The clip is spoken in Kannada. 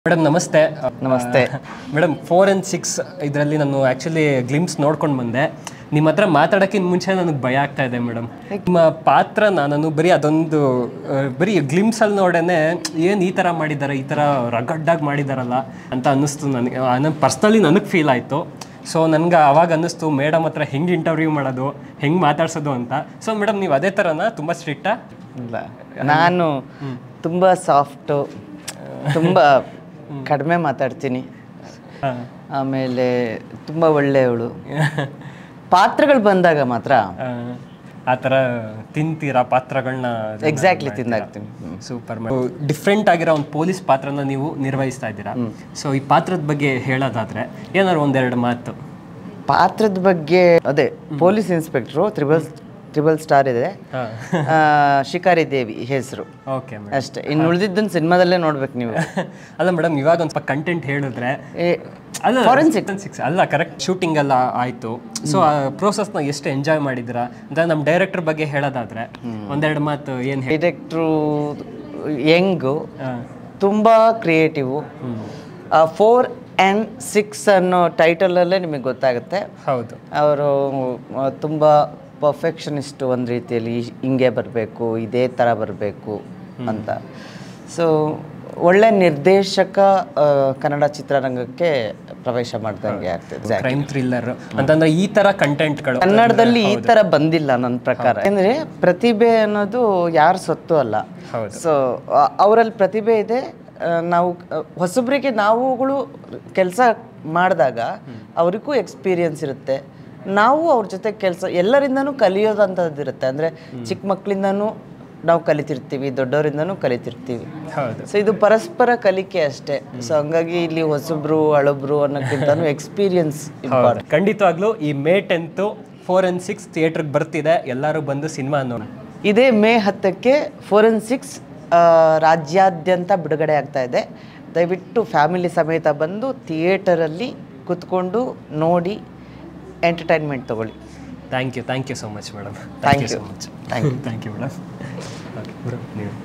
ಮೇಡಮ್ ನಮಸ್ತೆ ನಮಸ್ತೆ. ಮೇಡಮ್ ಫೋರ್ ಆ್ಯಂಡ್ ಸಿಕ್ಸ್ ಇದರಲ್ಲಿ ನಾನು ಆ್ಯಕ್ಚುಲಿ ಗ್ಲಿಮ್ಸ್ ನೋಡ್ಕೊಂಡು ಬಂದೆ ನಿಮ್ಮ ಹತ್ರ ಮಾತಾಡೋಕ್ಕಿಂತ ಮುಂಚೆ ನನಗೆ ಭಯ ಆಗ್ತಾ ಇದೆ ಮೇಡಮ್ ನಿಮ್ಮ ಪಾತ್ರನ ನಾನು ಬರೀ ಅದೊಂದು ಆ, ಬರೀ ಗ್ಲಿಮ್ಸಲ್ಲಿ ನೋಡೇನೆ ಏನು ಈ ಥರ ಮಾಡಿದ್ದಾರೆ ಈ ಥರ ರಗಡ್ಡಾಗಿ ಮಾಡಿದಾರಲ್ಲ ಅಂತ ಅನ್ನಿಸ್ತು ನನಗೆ ನನ್ನ ಪರ್ಸ್ನಲಿ ನನಗೆ ಫೀಲ್ ಆಯಿತು ಸೊ ನನಗೆ ಅವಾಗ ಅನ್ನಿಸ್ತು ಮೇಡಮ್ ಹತ್ರ ಹೆಂಗೆ ಇಂಟರ್ವ್ಯೂ ಮಾಡೋದು ಹೆಂಗೆ ಮಾತಾಡ್ಸೋದು ಅಂತ ಸೊ ಮೇಡಮ್ ನೀವು ಅದೇ ಥರನಾ ತುಂಬ ಸ್ಟ್ರಿಕ್ಟಾ ಇಲ್ಲ ನಾನು ತುಂಬ ಸಾಫ್ಟು ತುಂಬ ಕಡಿಮೆ ಮಾತಾಡ್ತೀನಿ ಹಾಂ ಆಮೇಲೆ ತುಂಬ ಒಳ್ಳೆಯವಳು ಪಾತ್ರಗಳು ಬಂದಾಗ ಮಾತ್ರ ಆ ಥರ ತಿಂತೀರಾ ಪಾತ್ರಗಳನ್ನ ಎಕ್ಸಾಕ್ಟ್ಲಿ ತಿಂದಾಗ್ತೀನಿ ಸೂಪರ್ ಡಿಫ್ರೆಂಟ್ ಆಗಿರೋ ಒಂದು ಪೊಲೀಸ್ ಪಾತ್ರನ ನೀವು ನಿರ್ವಹಿಸ್ತಾ ಇದ್ದೀರಾ ಸೊ ಈ ಪಾತ್ರದ ಬಗ್ಗೆ ಹೇಳೋದಾದ್ರೆ ಏನಾದ್ರು ಒಂದೆರಡು ಮಾತು ಪಾತ್ರದ ಬಗ್ಗೆ ಅದೇ police inspector triple triple star ಇದೆ ಹಾಂ ಆ, ಶಿಕಾರಿ ದೇವಿ ಹೆಸರು ಓಕೆ ಮೇಡಮ್ ಅಷ್ಟೇ ಇನ್ನು ಉಳಿದಿದ್ದನ್ನು ಸಿನಿಮಾದಲ್ಲೇ ನೋಡ್ಬೇಕು ನೀವು ಅಲ್ಲ ಮೇಡಮ್ ಇವಾಗ ಒಂದು ಸ್ವಲ್ಪ ಕಂಟೆಂಟ್ ಹೇಳಿದ್ರೆ ಅಲ್ಲ ಫಾರೆನ್ಸಿಕ್ ಸಿಕ್ಸ್ ಅಲ್ಲ ಕರೆಕ್ಟ್ ಶೂಟಿಂಗ್ ಎಲ್ಲ ಆಯಿತು ಸೊ ಆ ಪ್ರೋಸೆಸ್ನ ಎಷ್ಟು ಎಂಜಾಯ್ ಮಾಡಿದ್ದೀರಾ ಅಂತ ನಮ್ಮ ಡೈರೆಕ್ಟರ್ ಬಗ್ಗೆ ಹೇಳೋದಾದ್ರೆ ಒಂದೆರಡು ಮಾತು ಏನು ಹೇಳಿ ಡೈರೆಕ್ಟ್ರು ಯಂಗು ತುಂಬ ಕ್ರಿಯೇಟಿವು ಫೋರ್ ಆ್ಯಂಡ್ ಸಿಕ್ಸ್ ಅನ್ನೋ ಟೈಟಲಲ್ಲೇ ನಿಮಗೆ ಗೊತ್ತಾಗುತ್ತೆ ಹೌದು ಅವರು ತುಂಬ ಪರ್ಫೆಕ್ಷನಿಸ್ಟು ಒಂದು ರೀತಿಯಲ್ಲಿ ಇ- ಹಿಂಗೆ ಬರಬೇಕು ಇದೇ ಥರ ಬರಬೇಕು ಅಂತ ಸೊ ಒಳ್ಳೆ ನಿರ್ದೇಶಕ ಆ, ಕನ್ನಡ ಚಿತ್ರರಂಗಕ್ಕೆ ಪ್ರವೇಶ ಮಾಡ್ದಂಗೆ ಆಗ್ತದೆ ಕ್ರೈಮ್ ಥ್ರಿಲ್ಲರ್ ಅಂತಂದ್ರೆ ಈ ತರ ಕಂಟೆಂಟ್ಗಳು ಕನ್ನಡದಲ್ಲಿ ಈ ಥರ ಬಂದಿಲ್ಲ ನನ್ನ ಪ್ರಕಾರ ಅಂದರೆ ಪ್ರತಿಭೆ ಅನ್ನೋದು ಯಾರ ಸೊತ್ತು ಅಲ್ಲ ಹೌದು. ಸೊ ಅವರಲ್ಲಿ ಪ್ರತಿಭೆ ಇದೆ ಆ, ನಾವು ಆ, ಹೊಸಬ್ರಿಗೆ ನಾವುಗಳು ಕೆಲಸ ಮಾಡಿದಾಗ ಅವ್ರಿಗೂ ಎಕ್ಸ್ಪೀರಿಯನ್ಸ್ ಇರುತ್ತೆ ನಾವು ಅವ್ರ ಜೊತೆ ಕೆಲಸ ಎಲ್ಲರಿಂದನೂ ಕಲಿಯೋದಂಥದ್ದು ಇರುತ್ತೆ ಅಂದರೆ ಚಿಕ್ಕ ಮಕ್ಕಳಿಂದನೂ ನಾವು ಕಲಿತಿರ್ತೀವಿ ದೊಡ್ಡವರಿಂದನೂ ಕಲಿತಿರ್ತೀವಿ ಹೌದು ಸೊ ಇದು ಪರಸ್ಪರ ಕಲಿಕೆ ಅಷ್ಟೇ ಸೊ ಹಂಗಾಗಿ ಇಲ್ಲಿ ಹೊಸಬ್ರು ಹಳಬ್ರು ಅನ್ನೋಕ್ಕಿಂತನೂ ಎಕ್ಸ್ಪೀರಿಯನ್ಸ್ ಹೌದು ಖಂಡಿತವಾಗ್ಲೂ ಈ May tenth four and six ಥಿಯೇಟ್ರಿಗೆ ಬರ್ತಿದೆ ಎಲ್ಲರೂ ಬಂದು ಸಿನಿಮಾ ನೋಡ ಇದೇ ಮೇ ಹತ್ತಕ್ಕೆ ಫೋರೆನ್ಸಿಕ್ಸ್ ರಾಜ್ಯಾದ್ಯಂತ ಬಿಡುಗಡೆ ಆಗ್ತಾ ಇದೆ ದಯವಿಟ್ಟು ಫ್ಯಾಮಿಲಿ ಸಮೇತ ಬಂದು ಥಿಯೇಟರಲ್ಲಿ ಕುತ್ಕೊಂಡು ನೋಡಿ ಎಂಟರ್ಟೈನ್ಮೆಂಟ್ ತಗೊಳ್ಳಿ thank you thank you so much madam Thank thank you you. So much Thank you. Thank you madam okay ನೀವು